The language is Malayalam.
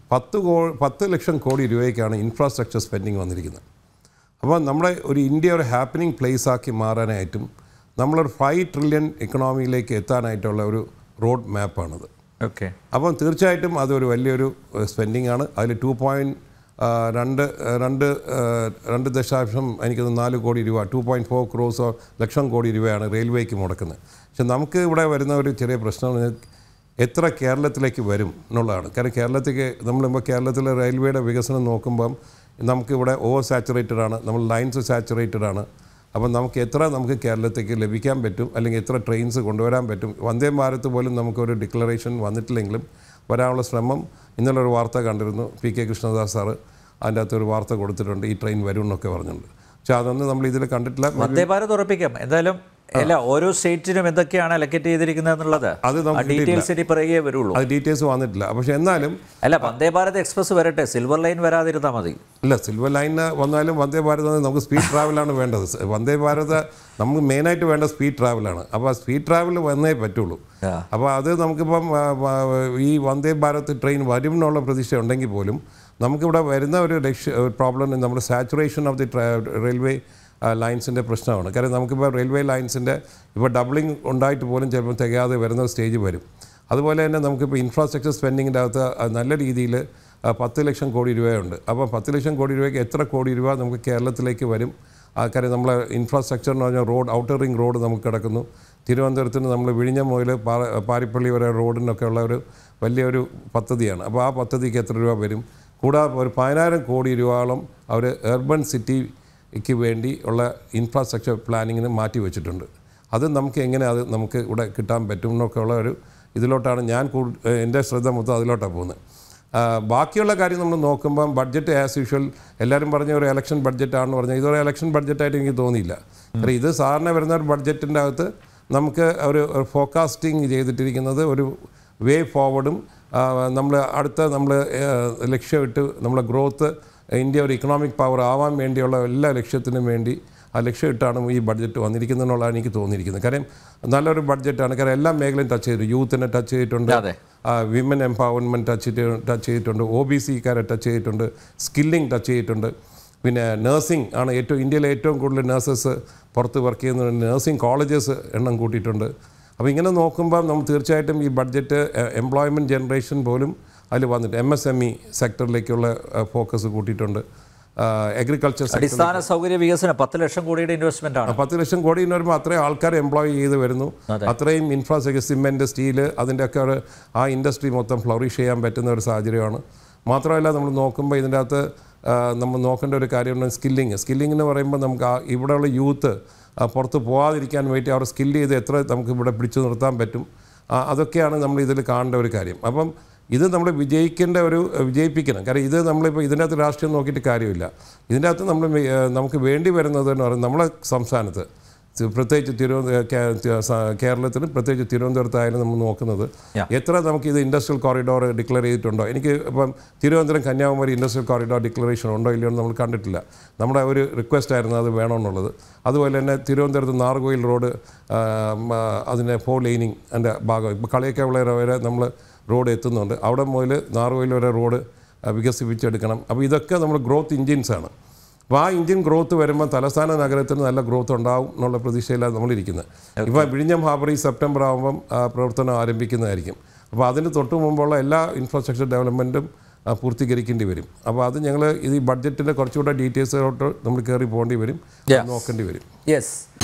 പത്ത് കോ പത്ത് ലക്ഷം കോടി രൂപയ്ക്കാണ് ഇൻഫ്രാസ്ട്രക്ചർ സ്പെൻഡിങ് വന്നിരിക്കുന്നത് അപ്പോൾ നമ്മുടെ ഒരു ഇന്ത്യ ഒരു ഹാപ്പനിങ് പ്ലേസ് ആക്കി മാറാനായിട്ടും നമ്മളൊരു ഫൈവ് ട്രില്യൺ എക്കണോമിയിലേക്ക് എത്താനായിട്ടുള്ള ഒരു റോഡ് മാപ്പാണിത് ഓക്കെ അപ്പം തീർച്ചയായിട്ടും അതൊരു വലിയൊരു സ്പെൻഡിങ് ആണ് അതിൽ ടു പോയിൻറ്റ് രണ്ട് ആ, രണ്ട് ആ, രണ്ട് ദശാംശം എനിക്ക് തോന്നുന്നു നാല് കോടി രൂപ ടു പോയിൻറ്റ് ഫോർ ക്രോസോ ലക്ഷം കോടി രൂപയാണ് റെയിൽവേക്ക് മുടക്കുന്നത് പക്ഷെ നമുക്ക് ഇവിടെ വരുന്ന ഒരു ചെറിയ പ്രശ്നം എന്ന് പറഞ്ഞാൽ എത്ര കേരളത്തിലേക്ക് വരും എന്നുള്ളതാണ് കാരണം കേരളത്തിലേക്ക് നമ്മളിപ്പോൾ കേരളത്തിലെ റെയിൽവേയുടെ വികസനം നോക്കുമ്പം നമുക്കിവിടെ ഓവർ സാച്ചുറേറ്റഡ് ആണ് നമ്മൾ ലൈൻസ് സാച്ചുറേറ്റഡ് ആണ് അപ്പം നമുക്ക് എത്ര നമുക്ക് കേരളത്തേക്ക് ലഭിക്കാൻ പറ്റും അല്ലെങ്കിൽ എത്ര ട്രെയിൻസ് കൊണ്ടുവരാൻ പറ്റും വന്ദേ ഭാരത് പോലും നമുക്കൊരു ഡിക്ലറേഷൻ വന്നിട്ടില്ലെങ്കിലും വരാനുള്ള ശ്രമം ഇന്നലെ ഒരു വാർത്ത കണ്ടിരുന്നു പി കെ കൃഷ്ണദാസ് സാറ് അതിൻ്റെ അകത്ത് ഒരു വാർത്ത കൊടുത്തിട്ടുണ്ട് ഈ ട്രെയിൻ വരും എന്നൊക്കെ പറഞ്ഞിട്ടുണ്ട് പക്ഷേ അതൊന്നും നമ്മൾ ഇതിൽ കണ്ടിട്ടില്ല വന്ദേ ഭാരത് ഉറപ്പിക്കാം എന്തായാലും അല്ല ഓരോ സ്റ്റേറ്റിനും എന്തൊക്കെയാണ് അലക്കറ്റ് ചെയ്തിരിക്കുന്നത് എന്നുള്ളത് അത് നമുക്ക് ആ ഡീറ്റെയിൽസ് ഇനി പറയുകയേ വരുള്ളൂ അത് ഡീറ്റെയിൽസ് വന്നിട്ടില്ല പക്ഷേ എന്നാലും അല്ല വന്ദേ ഭാരത് എക്സ്പ്രസ് വരട്ടെ സിൽവർ ലൈൻ വരാതിരുന്നാൽ മതി ഇല്ല സിൽവർ ലൈനിന് വന്നാലും വന്ദേ ഭാരത് വന്നാൽ നമുക്ക് സ്പീഡ് ട്രാവലാണ് വേണ്ടത് സ് വന്ദേ ഭാരത് നമുക്ക് മെയിനായിട്ട് വേണ്ട സ്പീഡ് ട്രാവലാണ് അപ്പോൾ സ്പീഡ് ട്രാവൽ വന്നേ പറ്റുള്ളൂ ആ. അപ്പോൾ അത് നമുക്കിപ്പം ആ, ആ, ഈ വന്ദേ ഭാരത് ട്രെയിൻ വരും എന്നുള്ള പ്രതീക്ഷ ഉണ്ടെങ്കിൽ പോലും നമുക്കിവിടെ വരുന്ന ഒരു ലക്ഷ്യ പ്രോബ്ലം നമ്മുടെ സാച്ചുറേഷൻ ഓഫ് ദി റെയിൽവേ ലൈൻസിൻ്റെ പ്രശ്നമാണ് കാരണം നമുക്കിപ്പോൾ റെയിൽവേ ലൈൻസിൻ്റെ ഇപ്പോൾ ഡബിളിംഗ് ഉണ്ടായിട്ട് പോലും ചിലപ്പോൾ തികയാതെ വരുന്ന സ്റ്റേജ് വരും അതുപോലെ തന്നെ നമുക്കിപ്പോൾ ഇൻഫ്രാസ്ട്രക്ചർ സ്പെൻഡിങ്ങിൻ്റെ അകത്ത് അത് നല്ല രീതിയിൽ പത്ത് ലക്ഷം കോടി രൂപയുണ്ട് അപ്പോൾ പത്ത് ലക്ഷം കോടി രൂപയ്ക്ക് എത്ര കോടി രൂപ നമുക്ക് കേരളത്തിലേക്ക് വരും ആ കാര്യം നമ്മളെ ഇൻഫ്രാസ്ട്രക്ചർ എന്ന് പറഞ്ഞാൽ റോഡ് ഔട്ടർ റിംഗ് റോഡ് നമുക്ക് കിടക്കുന്നു തിരുവനന്തപുരത്തിന് നമ്മൾ വിഴിഞ്ഞം മുതൽ പാറ പാരിപ്പള്ളി വരെ റോഡിനൊക്കെ ഉള്ള ഒരു വലിയൊരു പദ്ധതിയാണ് അപ്പോൾ ആ പദ്ധതിക്ക് എത്ര രൂപ വരും കൂടാതെ ഒരു പതിനായിരം കോടി രൂപയോളം അവർ എർബൻ സിറ്റിക്ക് വേണ്ടി ഉള്ള ഇൻഫ്രാസ്ട്രക്ചർ പ്ലാനിങ്ങിന് മാറ്റി വെച്ചിട്ടുണ്ട് അത് നമുക്ക് എങ്ങനെ അത് നമുക്ക് ഇവിടെ കിട്ടാൻ പറ്റും എന്നൊക്കെ ഉള്ള ഒരു ഇതിലോട്ടാണ് ഞാൻ കൂടു എൻ്റെ ശ്രദ്ധ മൊത്തം അതിലോട്ടാണ് പോകുന്നത് ആ, ബാക്കിയുള്ള കാര്യം നമ്മൾ നോക്കുമ്പം ബഡ്ജറ്റ് ആസ് യൂഷ്വൽ എല്ലാവരും പറഞ്ഞ ഒരു ഇലക്ഷൻ ബഡ്ജറ്റാണെന്ന് പറഞ്ഞാൽ ഇതൊരു ഇലക്ഷൻ ബഡ്ജറ്റായിട്ട് എനിക്ക് തോന്നിയില്ല കാരണം ഇത് സാറിന് വരുന്ന ഒരു ബഡ്ജറ്റിൻ്റെ അകത്ത് നമുക്ക് ഒരു ഫോക്കാസ്റ്റിംഗ് ചെയ്തിട്ടിരിക്കുന്നത് ഒരു വേ ഫോർവേഡും നമ്മൾ അടുത്ത നമ്മൾ ലക്ഷ്യമിട്ട് നമ്മളെ ഗ്രോത്ത് ഇന്ത്യ ഒരു ഇക്കണോമിക് പവർ ആവാൻ വേണ്ടിയുള്ള എല്ലാ ലക്ഷ്യത്തിനും വേണ്ടി ആ ലക്ഷ്യമിട്ടാണ് ഈ ബഡ്ജറ്റ് വന്നിരിക്കുന്നത് എന്നുള്ളതാണ് എനിക്ക് തോന്നിയിരിക്കുന്നത് കാര്യം നല്ലൊരു ബഡ്ജറ്റാണ് കാരണം എല്ലാ മേഖലയും ടച്ച് ചെയ്തു യൂത്തിനെ ടച്ച് ചെയ്തിട്ടുണ്ട് അതെ വിമൻ എംപവർമെൻറ്റ് ടച്ച് ചെയ്ത് ടച്ച് ചെയ്തിട്ടുണ്ട് ഒ ബി സിക്കാരെ ടച്ച് ചെയ്തിട്ടുണ്ട് സ്കില്ലിംഗ് ടച്ച് ചെയ്തിട്ടുണ്ട് പിന്നെ നഴ്സിംഗ് ആണ് ഏറ്റവും ഇന്ത്യയിലെ ഏറ്റവും കൂടുതൽ നഴ്സസ് പുറത്ത് വർക്ക് ചെയ്യുന്ന നഴ്സിംഗ് കോളേജസ് എണ്ണം കൂട്ടിയിട്ടുണ്ട് അപ്പോൾ ഇങ്ങനെ നോക്കുമ്പോൾ നമ്മൾ തീർച്ചയായിട്ടും ഈ ബഡ്ജറ്റ് എംപ്ലോയ്മെൻറ്റ് ജനറേഷൻ പോലും അതിൽ വന്നിട്ട് എം എസ് എം ഇ സെക്ടറിലേക്കുള്ള ഫോക്കസ് കൂട്ടിയിട്ടുണ്ട് അഗ്രികൾച്ചർ സെക്ടർ അടിസ്ഥാന സൗകര്യ വികസനം പത്ത് ലക്ഷം കോടിയുടെ ഇൻവെസ്റ്റ്മെന്റ് ആണ് പത്ത് ലക്ഷം കോടി എന്ന് പറയുമ്പോൾ അത്രയും ആൾക്കാർ എംപ്ലോയ് ചെയ്ത് വരുന്നു അത്രയും ഇൻഫ്രാസ്ട്രക്ചർ സിമെൻറ്റ് സ്റ്റീല് അതിൻ്റെയൊക്കെ ഒരു ആ ഇൻഡസ്ട്രി മൊത്തം ഫ്ലറിഷ് ചെയ്യാൻ പറ്റുന്ന ഒരു സാഹചര്യമാണ് മാത്രമല്ല നമ്മൾ നോക്കുമ്പോൾ ഇതിൻ്റെ അകത്ത് ആ, നമ്മൾ നോക്കേണ്ട ഒരു കാര്യമാണ് സ്കില്ലിങ് സ്കില്ലിംഗ് എന്ന് പറയുമ്പോൾ നമുക്ക് ആ ഇവിടെയുള്ള യൂത്ത് ആ, പുറത്ത് പോകാതിരിക്കാൻ വേണ്ടി അവർ സ്കില്ല് ചെയ്ത് എത്ര നമുക്ക് ഇവിടെ പിടിച്ചു നിർത്താൻ പറ്റും ആ, അതൊക്കെയാണ് നമ്മൾ ഇതിൽ കാണേണ്ട ഒരു കാര്യം അപ്പം ഇത് നമ്മൾ വിജയിക്കേണ്ട ഒരു വിജയിപ്പിക്കണം കാരണം ഇത് നമ്മളിപ്പോൾ ഇതിൻ്റെ അകത്ത് രാഷ്ട്രീയം നോക്കിയിട്ട് കാര്യമില്ല ഇതിൻ്റെ അകത്ത് നമ്മൾ വേ- ഏഹ് നമുക്ക് വേണ്ടി വരുന്നത് എന്ന് പറയുന്നത് നമ്മളെ സംസ്ഥാനത്ത് തി- പ്രത്യേകിച്ച് തിരുവനന്തപുരം കേരളത്തിൽ പ്രത്യേകിച്ച് തിരുവനന്തപുരത്തായാലും നമ്മൾ നോക്കുന്നത് Yeah. എത്ര നമുക്ക് ഇത് ഇൻഡസ്ട്രിയൽ കോറിഡോർ ഡിക്ലെയർ ചെയ്തിട്ടുണ്ടോ എനിക്ക് ഇപ്പം Thiruvananthapuram Kanyakumari industrial corridor declaration ഉണ്ടോ ഇല്ലയോ എന്ന് നമ്മൾ കണ്ടിട്ടില്ല നമ്മുടെ ഒരു റിക്വസ്റ്റ് ആയിരുന്നു അത് വേണമെന്നുള്ളത് അതുപോലെ തന്നെ തിരുവനന്തപുരത്ത് നാർഗോയിൽ റോഡ് ആ, മ, അതിൻ്റെ ഫോർ ലൈനിങ് അതിൻ്റെ ഭാഗം ഇപ്പോൾ കളിയൊക്കെ വരെ നമ്മൾ റോഡ് എത്തുന്നുണ്ട് അവിടെ മുതൽ നാർഗോയിൽ വരെ റോഡ് ആ, വികസിപ്പിച്ചെടുക്കണം അപ്പോൾ ഇതൊക്കെ നമ്മൾ ഗ്രോത്ത് ഇഞ്ചിൻസാണ് അപ്പോൾ ആ ഇന്ത്യൻ ഗ്രോത്ത് വരുമ്പോൾ തലസ്ഥാന നഗരത്തിന് നല്ല ഗ്രോത്ത് ഉണ്ടാവും എന്നുള്ള പ്രതീക്ഷയിലാണ് നമ്മളിരിക്കുന്നത് ഇപ്പോൾ വിഴിഞ്ഞം ഹാർബർ ഈ സെപ്റ്റംബർ ആകുമ്പം ആ, പ്രവർത്തനം ആരംഭിക്കുന്നതായിരിക്കും അപ്പോൾ അതിന് തൊട്ട് മുമ്പുള്ള എല്ലാ ഇൻഫ്രാസ്ട്രക്ചർ ഡെവലപ്മെൻറ്റും ആ, പൂർത്തീകരിക്കേണ്ടി വരും അപ്പോൾ അത് ഞങ്ങൾ ഇത് ഈ ബഡ്ജറ്റിൻ്റെ കുറച്ചുകൂടെ ഡീറ്റെയിൽസിലോട്ട് നമ്മൾ കയറി പോകേണ്ടി വരും Yeah. നോക്കേണ്ടി വരും യെസ്